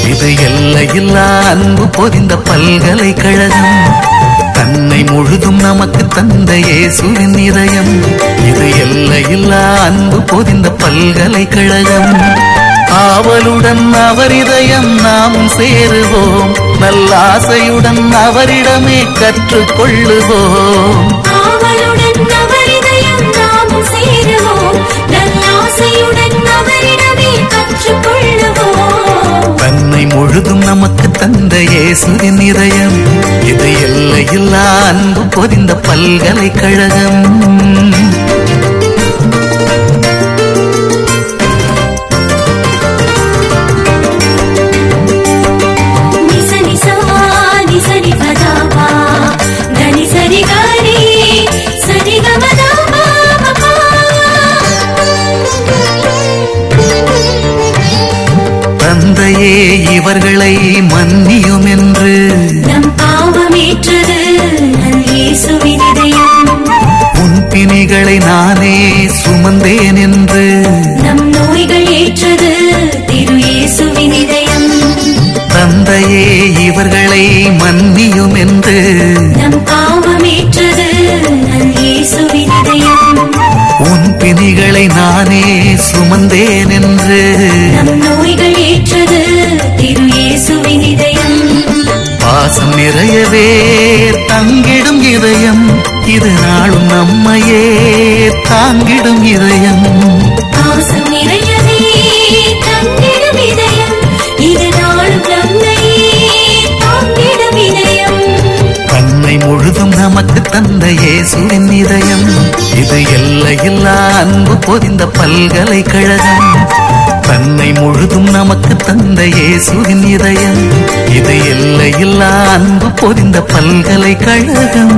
இது எல்லையில்லா அன்பு பொதிந்த பல்கலைக்கழகம் தன்னை முழுதும் நமக்கு தந்த இயேசுவின் இதயம் இது எல்லையில்லா அன்பு பொதிந்த பல்கலைக்கழகம் ஆவலுடன் அவர் இதயம் நாமும் சேருவோம் நல்லாசையுடன் அவரிடமே கற்றுக்கொள்ளுவோம் ஆவலுடன் அவரிதயம் நாமும் சேருவோம் நல்லாசையுடன் அவரிடமே கற்றுக்கொள்ளுவோம் தன்னை முழுதும் நமக்கு தந்த இயேசுவின் இதயம் இது எல்லையில்லா அன்பு பொதிந்த பல்கலைக்கழகம் நிச நிசா நிசரி பதாபா தனி சரி காரி சரி கமதாபா தந்தையே இவர்களை மன்னியும் என்று நம் பாவமேற்றது நல் இயேசுவின் இதயம் உன் பிணிகளை நானே சுமந்தேன் என்று நம் நோய்கள் ஏற்றது திரு இயேசுவின் இதயம் தந்தையே இவர்களை மன்னியும் என்று நம் பாவமேற்றது நல் இயேசுவின் இதயம் உன் பிணிகளை நானே சுமந்தேன் என்று நம் நோய்கள் ஏற்றது திரு இயேசுவின் இதயம் பாசம் நிறையவே தங்கிடும் இதயம் இது நாளும் நம்மையே தாங்கிடும் இதயம் பாசம் நிறையவே தங்கிடும் இதயம் இது நாளும் நம்மையே தாங்கிடும் இதயம் தன்னை முழுதும் நமக்கு தந்த இயேசுவின் இதயம் இது எல்லையில்லா அன்பு பொதிந்த பல்கலைக்கழகம் தன்னை முழுதும் நமக்கு தந்த இயேசுவின் இதயம் இது எல்லையில்லா அன்பு பொதிந்த பல்கலைக்கழகம்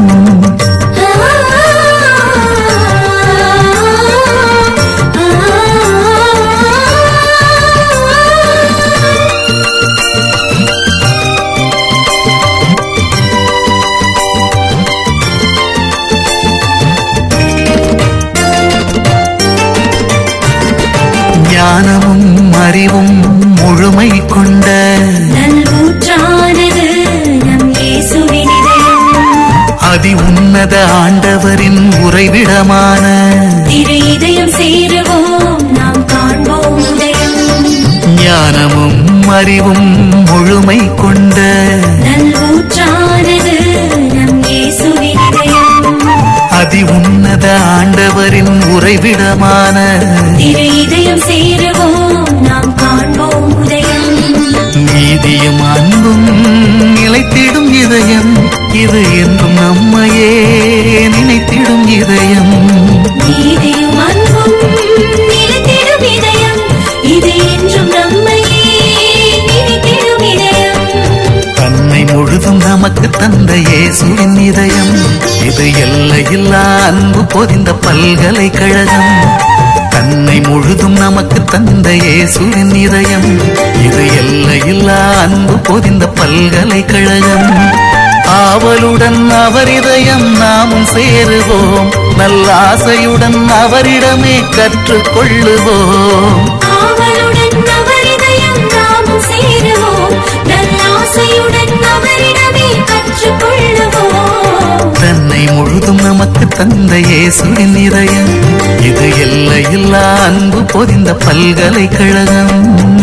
ஞானமும் அறிவும் முழுமை கொண்ட நல்வூற்றானது நம் இயேசுவின் இதயம் அதி உன்னத ஆண்டவரின் உறைவிடமான திரு இதயம் சேருவோம் நாம் காண்போம் உதயம் ஞானமும் அறிவும் முழுமை கொண்ட நல்வூற்றானது நம் இயேசுவின் இதயம் அதி உன்னத ஆண்டவரின் உறைவிடமான திரு இதயம் சேருவோம் நாம் காண்போம் உதயம் நீதியும் அன்பும் நிலைத்திடும் இதயம் இது என்றும் நம்மையே நினைத்திடும் இதயம் நீதியும் அன்பும் நிலைத்திடும் இதயம் இது என்றும் நம்மையே நினைத்திடும் இதயம் தன்னை முழுதும் நமக்கு தந்த இயேசுவின் இதயம் இது எல்லையில்லா அன்பு பொதிந்த பல்கலைக்கழகம் தன்னை முழுதும் நமக்கு தந்த இயேசுவின் இதயம் இது எல்லையில்லா அன்பு பொதிந்த பல்கலைக்கழகம் ஆவலுடன் அவர் இதயம் நாமும் சேருவோம் நல்லாசையுடன் அவரிடமே கற்றுக்கொள்ளுவோம் ஆவலுடன் அவரிதயம் நாமும் சேருவோம் நல்லாசையுடன் அவரிடமே கற்றுக்கொள்ளுவோம் தன்னை முழுதும் நமக்கு தந்த இயேசுவின் இதயம் இது எல்லையில்லா அன்பு பொதிந்த பல்கலைக்கழகம்